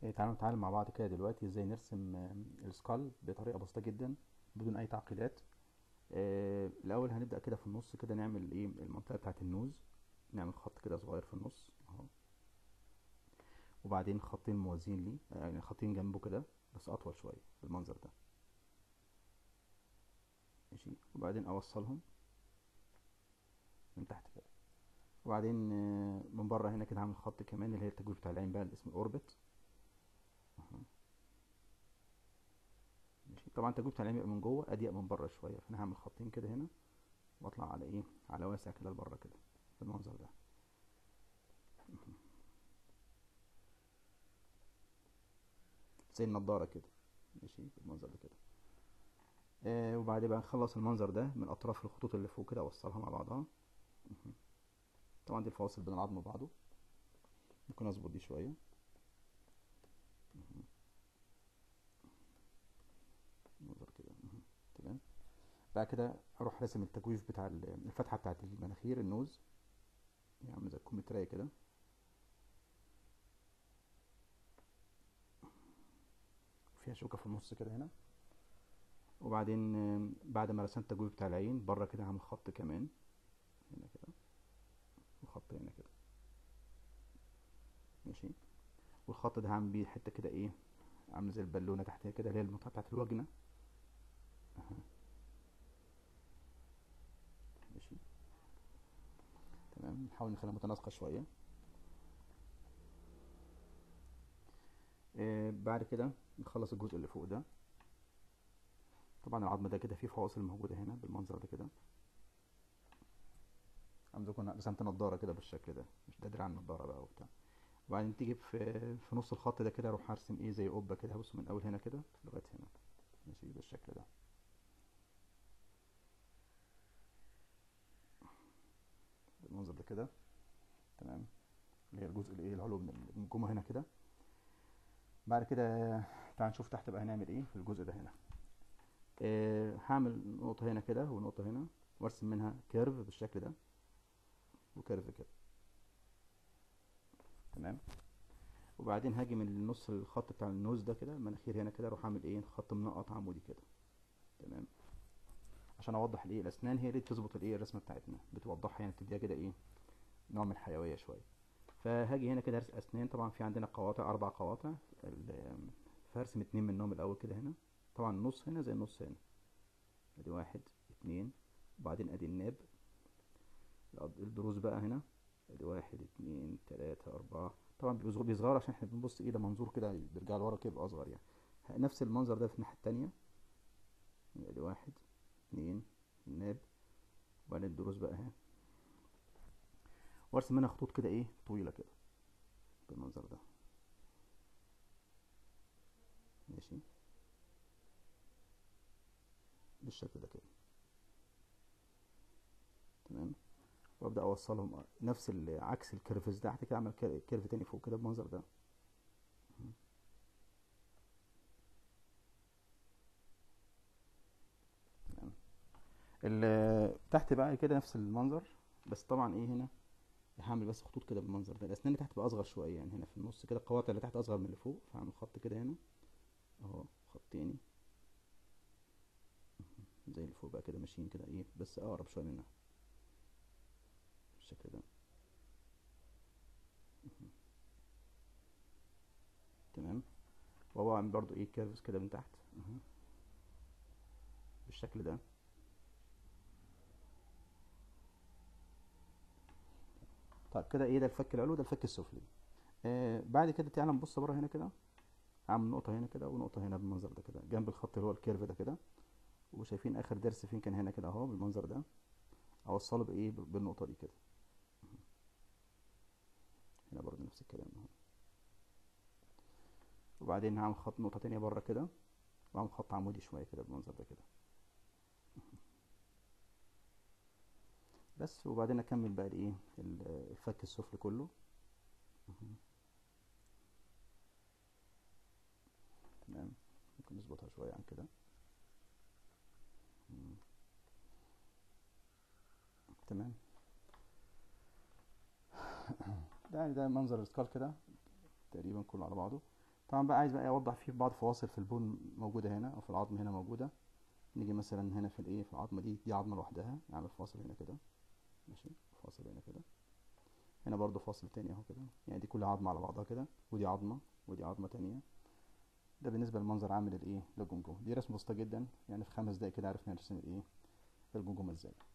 إيه، تعالوا نتعلم مع بعض كده دلوقتي ازاي نرسم آم، السكال بطريقة بسيطة جدا بدون اي تعقيدات آه، الاول هنبدأ كده في النص كده نعمل ايه المنطقة بتاعت النوز نعمل خط كده صغير في النص اهو وبعدين خطين موازيين ليه يعني خطين جنبه كده بس اطول شوية بالمنظر ده ماشي وبعدين اوصلهم من تحت كده وبعدين آه، من بره هنا كده هعمل خط كمان اللي هي التجويف بتاع العين بقى اللي اسمه الاوربت أهو. ماشي طبعا التجويف بتاع العين بيبقى من جوه اضيق من بره شويه فانا هعمل خطين كده هنا واطلع على ايه على واسع كده لبره كده بالمنظر ده زي النضاره كده ماشي بالمنظر ده كده آه وبعد بقى نخلص المنظر ده من اطراف الخطوط اللي فوق كده اوصلها مع بعضها مهم. طبعا دي الفواصل بين العظم وبعضه ممكن اظبط دي شويه مهم. منظر كده مهم. تمام بعد كده اروح راسم التجويف بتاع ال- الفتحه بتاعت المناخير النوز يعني عامله زي الكمثريه كده فيها شوكه في النص كده هنا وبعدين آم، بعد ما رسمت التجويف بتاع العين بره كده هعمل خط كمان هنا كده وخط هنا كده ماشي والخط ده هعمل بيه حته كده ايه عامله زي البالونه تحتها كده اللي هي المنطقه بتاعت الوجنه أها. ماشي تمام نحاول نخليها متناسقه شويه آه بعد كده نخلص الجزء اللي فوق ده طبعا العظم ده كده فيه فواصل موجوده هنا بالمنظر ده كده عامل زي كنا رسمت نضاره كده بالشكل ده مش ده دراع النضاره بقى وبتاع وبعدين تيجي في في نص الخط ده كده اروح ارسم ايه زي قبه كده هبص من اول هنا كده لغايه هنا ماشي بالشكل ده بالمنظر ده كده تمام اللي هي الجزء الايه العلوي من من الجمجمه هنا كده بعد كده تعال نشوف تحت بقى هنعمل ايه في الجزء ده هنا آه هعمل نقطه هنا كده ونقطه هنا وارسم منها كيرف بالشكل ده وكيرف كده تمام وبعدين هاجي من نص الخط بتاع النوز ده كده المناخير هنا كده اروح اعمل ايه خط منقط عمودي كده تمام عشان اوضح الايه الاسنان هي اللي بتظبط الايه الرسمه بتاعتنا بتوضحها يعني بتديها كده ايه نوع من الحيويه شويه فهاجي هنا كده ارسم اسنان طبعا في عندنا قواطع اربع قواطع ال- فهرسم اتنين منهم الاول كده هنا طبعا النص هنا زي النص هنا ادي واحد اتنين وبعدين ادي الناب الأض- الضروس بقى هنا ادي واحد اتنين تلاتة اربعة طبعا بيصغر بيصغر عشان احنا بنبص ايه ده منظور كده بيرجع لورا كده يبقى اصغر يعني ه- نفس المنظر ده في الناحية التانية ادي واحد اتنين الناب وبعدين الضروس بقى اهي وارسم منها خطوط كده ايه طويلة كده بالمنظر ده ماشي بالشكل ده كده تمام وابدا اوصلهم نفس ال- عكس الكيرفز ده حتى كده اعمل كير- كيرف تاني فوق كده بالمنظر ده تمام ال- تحت بقى كده نفس المنظر بس طبعا ايه هنا هعمل بس خطوط كده بالمنظر ده الاسنان اللي تحت بقى اصغر شويه يعني هنا في النص كده القواطع اللي تحت اصغر من اللي فوق فهعمل خط كده هنا اهو خط تاني زي اللي فوق بقى كده ماشيين كده ايه بس اقرب شويه منها بالشكل ده تمام وهو عامل برضو ايه كيرفز كده من تحت اهو بالشكل ده طيب كده ايه ده الفك العلوي ده الفك السفلي آه بعد كده تعالى نبص بره هنا كده اعمل نقطه هنا كده ونقطه هنا بالمنظر ده كده جنب الخط اللي هو الكيرف ده كده وشايفين اخر ضرس فين كان هنا كده اهو بالمنظر ده اوصله بايه بال- بالنقطه دي كده هنا برضه نفس الكلام اهو وبعدين هعمل خط نقطه تانية بره كده واعمل خط عمودي شويه كده بالمنظر ده كده بس وبعدين اكمل بقى الايه ال- الفك السفلي كله تمام ممكن نظبطها شويه عن كده مم. تمام ده يعني ده منظر السكال كده تقريبا كله على بعضه طبعا بقى عايز بقى اوضح فيه بعض فواصل في البون موجوده هنا او في العظم هنا موجوده نيجي مثلا هنا في الايه في العظمه دي دي عظمه لوحدها نعمل فاصل هنا كده ماشي فاصل هنا كده هنا برضو فاصل تاني اهو كده يعني دي كلها عظمه على بعضها كده ودي عظمه ودي عظمه تانية ده بالنسبه للمنظر عام للايه للجمجمه دي رسمه بسيطه جدا يعني في خمس دقايق كده عرفنا نرسم الايه الجمجمه ازاي